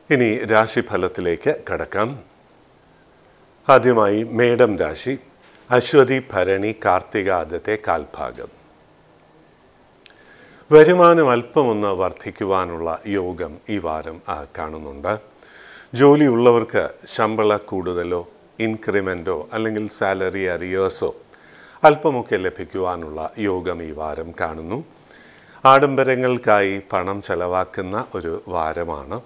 ഇനി രാശിഫലത്തിലേക്ക് കടക്കാം ആദ്യമായി മേടം രാശി അശ്വതി ഭരണി കാർത്തിക ആദ്യത്തെ കാൽഭാഗം വരുമാനം അല്പമൊന്ന് വർദ്ധിക്കുവാനുള്ള യോഗം ഈ വാരം ആ, കാണുന്നുണ്ട് ജോലിയുള്ളവർക്ക് ശമ്പള കൂടുതലോ ഇൻക്രിമെൻറ്റോ അല്ലെങ്കിൽ സാലറി അരിയേഴ്സോ അല്പമൊക്കെ ലഭിക്കുവാനുള്ള യോഗം ഈ വാരം കാണുന്നു ആഡംബരങ്ങൾക്കായി പണം ചെലവാക്കുന്ന ഒരു വാരമാണ്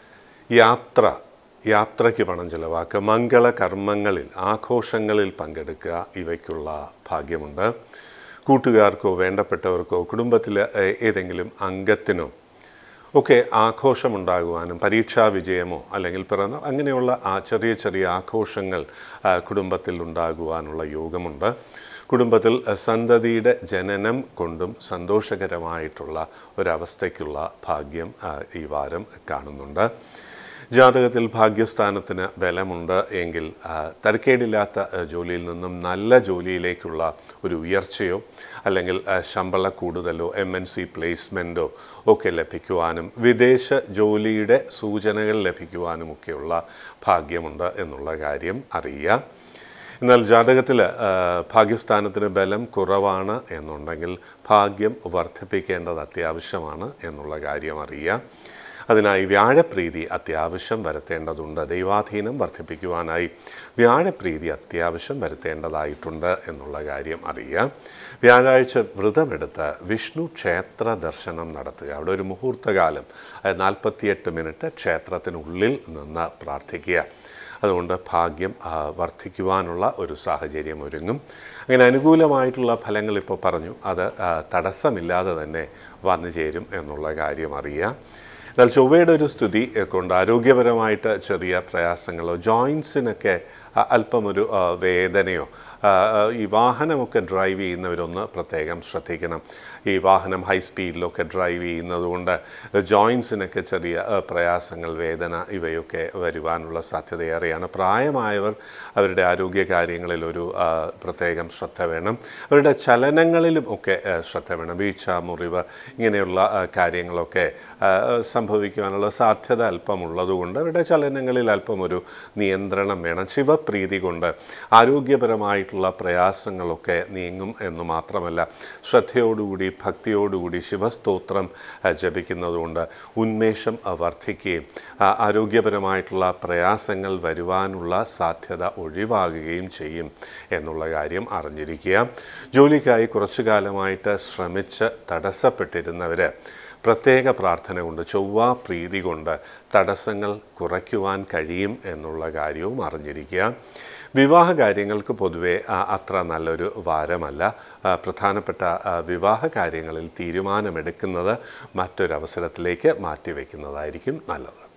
യാത്ര യാത്രയ്ക്ക് പണം ചെലവാക്കുക മംഗള കർമ്മങ്ങളിൽ ആഘോഷങ്ങളിൽ പങ്കെടുക്കുക ഇവയ്ക്കുള്ള ഭാഗ്യമുണ്ട് കൂട്ടുകാർക്കോ വേണ്ടപ്പെട്ടവർക്കോ കുടുംബത്തിലെ ഏ- ഏതെങ്കിലും അംഗത്തിനോ ഒക്കെ ആഘോഷമുണ്ടാകുവാനും പരീക്ഷാ വിജയമോ അല്ലെങ്കിൽ പിറന്ന അങ്ങനെയുള്ള ആ ചെറിയ ചെറിയ ആഘോഷങ്ങൾ ആ, കുടുംബത്തിൽ ഉണ്ടാകുവാനുള്ള യോഗമുണ്ട് കുടുംബത്തിൽ ആ, സന്തതിയുടെ ജനനം കൊണ്ടും സന്തോഷകരമായിട്ടുള്ള ഒരവസ്ഥയ്ക്കുള്ള ഭാഗ്യം ആ, ഈ വാരം കാണുന്നുണ്ട് ജാതകത്തിൽ ഭാഗ്യസ്ഥാനത്തിന് ബലമുണ്ട് എങ്കിൽ ആ, തരക്കേടില്ലാത്ത ആ, ജോലിയിൽ നിന്നും നല്ല ജോലിയിലേക്കുള്ള ഒരു ഉയർച്ചയോ അല്ലെങ്കിൽ ആ, ശമ്പള കൂടുതലോ എം എൻ സി പ്ലേസ്മെൻറ്റോ ഒക്കെ ലഭിക്കുവാനും വിദേശ ജോലിയുടെ സൂചനകൾ ലഭിക്കുവാനുമൊക്കെയുള്ള ഭാഗ്യമുണ്ട് എന്നുള്ള കാര്യം അറിയുക എന്നാൽ ജാതകത്തിൽ ഭാഗ്യസ്ഥാനത്തിന് ബലം കുറവാണ് എന്നുണ്ടെങ്കിൽ ഭാഗ്യം വർദ്ധിപ്പിക്കേണ്ടത് അത്യാവശ്യമാണ് എന്നുള്ള കാര്യം അറിയുക അതിനായി വ്യാഴപ്രീതി അത്യാവശ്യം വരുത്തേണ്ടതുണ്ട് ദൈവാധീനം വർദ്ധിപ്പിക്കുവാനായി വ്യാഴപ്രീതി അത്യാവശ്യം വരുത്തേണ്ടതായിട്ടുണ്ട് എന്നുള്ള കാര്യം അറിയുക വ്യാഴാഴ്ച വ്രതമെടുത്ത് വിഷ്ണു ക്ഷേത്ര ദർശനം നടത്തുക അവിടെ ഒരു മുഹൂർത്തകാലം നാൽപ്പത്തിയെട്ട് മിനിറ്റ് ക്ഷേത്രത്തിനുള്ളിൽ നിന്ന് പ്രാർത്ഥിക്കുക അതുകൊണ്ട് ഭാഗ്യം ആ, വർദ്ധിക്കുവാനുള്ള ഒരു സാഹചര്യം ഒരുങ്ങും അങ്ങനെ അനുകൂലമായിട്ടുള്ള ഫലങ്ങൾ ഇപ്പോൾ പറഞ്ഞു അത് ആ, തടസ്സമില്ലാതെ തന്നെ വന്നു ചേരും എന്നുള്ള കാര്യം അറിയാം എന്നാൽ ചൊവ്വയുടെ ഒരു സ്ഥിതി എ, കൊണ്ട് ആരോഗ്യപരമായിട്ട് ചെറിയ പ്രയാസങ്ങളോ ജോയിൻസിനൊക്കെ അ- അല്പം ഒരു ആ, വേദനയോ ആ, ആ, ഈ വാഹനമൊക്കെ ഡ്രൈവ് ചെയ്യുന്നവരൊന്ന് പ്രത്യേകം ശ്രദ്ധിക്കണം ഈ വാഹനം ഹൈ സ്പീഡിലൊക്കെ ഡ്രൈവ് ചെയ്യുന്നത് കൊണ്ട് ജോയിൻസിനൊക്കെ ചെറിയ ആ, പ്രയാസങ്ങൾ വേദന ഇവയൊക്കെ വരുവാനുള്ള സാധ്യതയേറെയാണ് പ്രായമായവർ അവരുടെ ആരോഗ്യ കാര്യങ്ങളിൽ ഒരു ആ, പ്രത്യേകം ശ്രദ്ധ വേണം അവരുടെ ചലനങ്ങളിലും ഒക്കെ ആ, ശ്രദ്ധ വേണം വീഴ്ച മുറിവ് ഇങ്ങനെയുള്ള ആ, കാര്യങ്ങളൊക്കെ ആ, സംഭവിക്കുവാനുള്ള സാധ്യത അല്പമുള്ളതുകൊണ്ട് അവരുടെ ചലനങ്ങളിൽ അല്പം ഒരു നിയന്ത്രണം വേണം ശിവപ്രീതി കൊണ്ട് ആരോഗ്യപരമായിട്ടുള്ള പ്രയാസങ്ങളൊക്കെ നീങ്ങും എന്ന് മാത്രമല്ല ശ്രദ്ധയോടുകൂടി ഭക്തിയോടുകൂടി ശിവസ്തോത്രം ആ, ജപിക്കുന്നതുകൊണ്ട് ഉന്മേഷം ആ, വർദ്ധിക്കുകയും ആ, ആരോഗ്യപരമായിട്ടുള്ള പ്രയാസങ്ങൾ വരുവാനുള്ള സാധ്യത ഒഴിവാകുകയും ചെയ്യും എന്നുള്ള കാര്യം അറിഞ്ഞിരിക്കുക ജോലിക്കായി കുറച്ചു കാലമായിട്ട് ശ്രമിച്ച് തടസ്സപ്പെട്ടിരുന്നവർ പ്രത്യേക പ്രാർത്ഥന കൊണ്ട് ചൊവ്വ പ്രീതി കൊണ്ട് തടസ്സങ്ങൾ കുറയ്ക്കുവാൻ കഴിയും എന്നുള്ള കാര്യവും അറിഞ്ഞിരിക്കുക വിവാഹ കാര്യങ്ങൾക്ക് പൊതുവെ ആ, അത്ര നല്ലൊരു വാരമല്ല ആ, പ്രധാനപ്പെട്ട ആ, വിവാഹ കാര്യങ്ങളിൽ തീരുമാനമെടുക്കുന്നത് മറ്റൊരവസരത്തിലേക്ക് മാറ്റിവെക്കുന്നതായിരിക്കും നല്ലത്